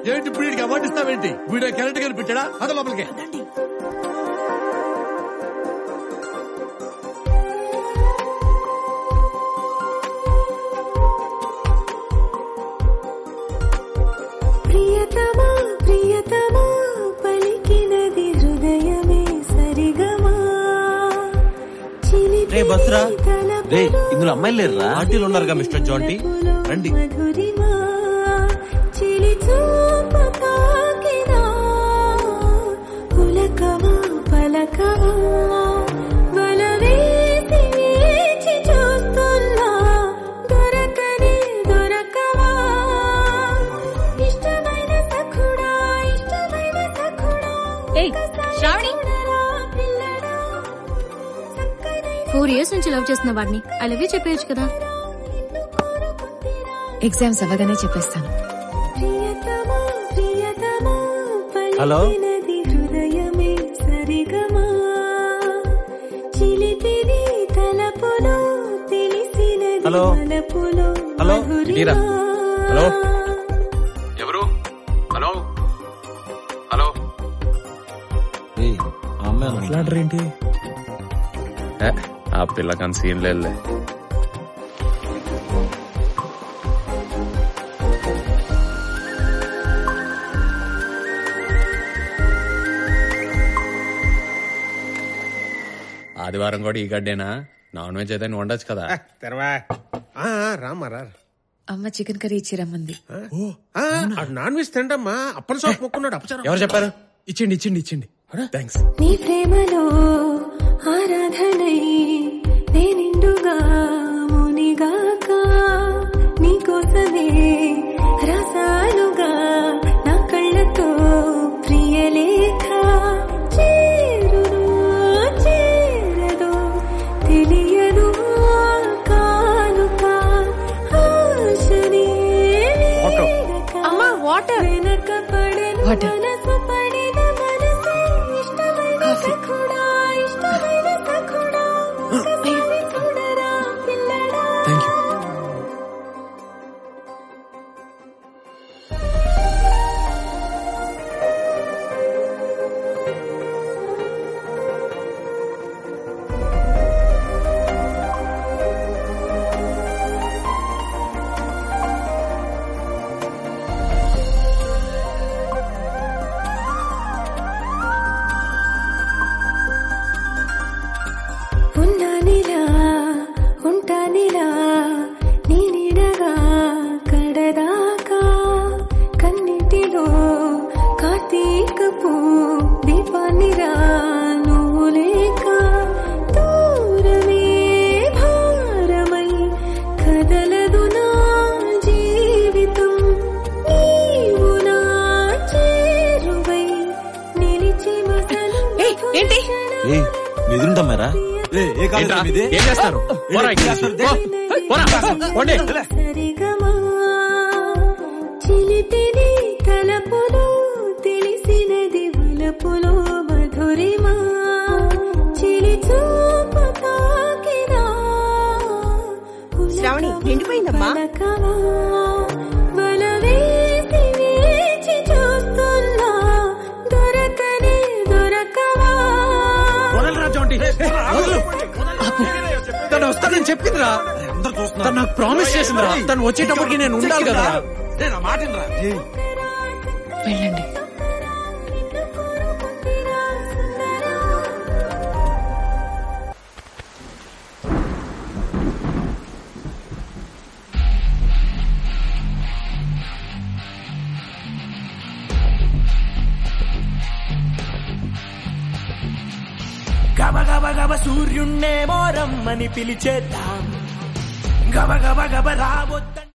ఏంటి ఇప్పుడు వీడికి అవార్డు ఇస్తావేంటి వీడియో కరెంట్ గారు పెట్టాడా అద లోపలికి ప్రియతమా ప్రియతమా పలికినది హృదయమే సరిగమా చిలిపి రే బస్రా తలపులో రే ఇందులో అమ్మాయిలు లేరురా ఆంటీలు ఉన్నారుగా మిస్టర్ జాంటీ రండి మధురిమా చిలి చూపు తాకినా పులకమా పలకమా వల వేసి వేచి చూస్తున్నా దొరకనే దొరకవా ఇష్టమైన సఖుడా ఇష్టమైన సఖుడా ఏయ్, శ్రావణి. చూడరా పిల్లడా చక్కనైన ఫోర్ ఇయర్స్ నుంచి లవ్ చేస్తున్న వాడిని ఐ లవ్ యూ చెప్పేయచ్చు కదా ఎగ్జామ్స్ అవ్వగానే చెప్పేస్తాను ప్రియతమా ప్రియతమా హలో? పలికినది హృదయమే సరిగమా చిలిపిది తలపులో తెలిసినది హలో? వలపులో హలో? మధురిమా. ఇటీరా. హలో? ఎవరు హలో హలో ఏయ్, ఆ అమ్మాయి మాట్లాడరేంటి ఏ, ఆ పిల్లకని సీన్ లేదులే ఆదివారం కూడా ఈ గడ్డేనా నాన్ వెజ్ అయితే నువ్వు వండొచ్చు కదా తెరవా రామారా అమ్మ చికెన్ కర్రీ ఇచ్చి రమ్మంది నాన్ వెజ్ తిండమ్మా అప్పని సోపు మొక్కున్నాడు అప్పచారం ఎవరు చెప్పారు ఇచ్చిండి ఇచ్చిండి ఇచ్చిండి థ్యాంక్స్ నీ ప్రేమలో ఆరాధనై నేనిండుగా మునిగాక నీకోసమే రసాలుగా నా కళ్ళతో ప్రియలేఖ చేరును చేరదు తెలియదు ఆ కానుక ఆశనే వీడక అమ్మా వాటర్ వెనక పడెను Water. మనసు పడిన మనసే ఇష్టమైన సఖుడా ఇష్టమైన సఖుడా ఒకసారి చూడరా పిల్లడా థ్యాంక్ యూ ఉన్నానిలా ఉంటానిలా నీ నీడగా కడదాకా కన్నిటిలో కార్తీకపు దీపాన్నిరా నువ్వు లేక దూరమే భారమై కదలదు నా జీవితం నీవు నా చేరువై నిలిచి మసలు ఏయ్, ఏంటి? ఏ నిదుంటమ్మారా ఏంట్రా? ఏం చేస్తారు పోరా ఇక్కడి నుంచి. పో. పోరా. పోండి. సరిగమా చిలిపిది తలపులో తెలిసినది వలపులో మధురిమా చిలి చూపు తాకినా శ్రావణి, నిండిపోయిందమ్మా. పలకవా, వల వేసి వేచి చూస్తున్నా దొరకనే దొరకవా తను వస్తానని చెప్పిందిరా తను నాకు ప్రామిస్ చేసిందిరా తను వచ్చేటప్పటికి నేను ఉండాలి కదా వెళ్ళండి గబ గబ గబ సూర్యున్నే మోరమ్మని పిలిచేద్దాం గబ గబ గబ రాబోద్ద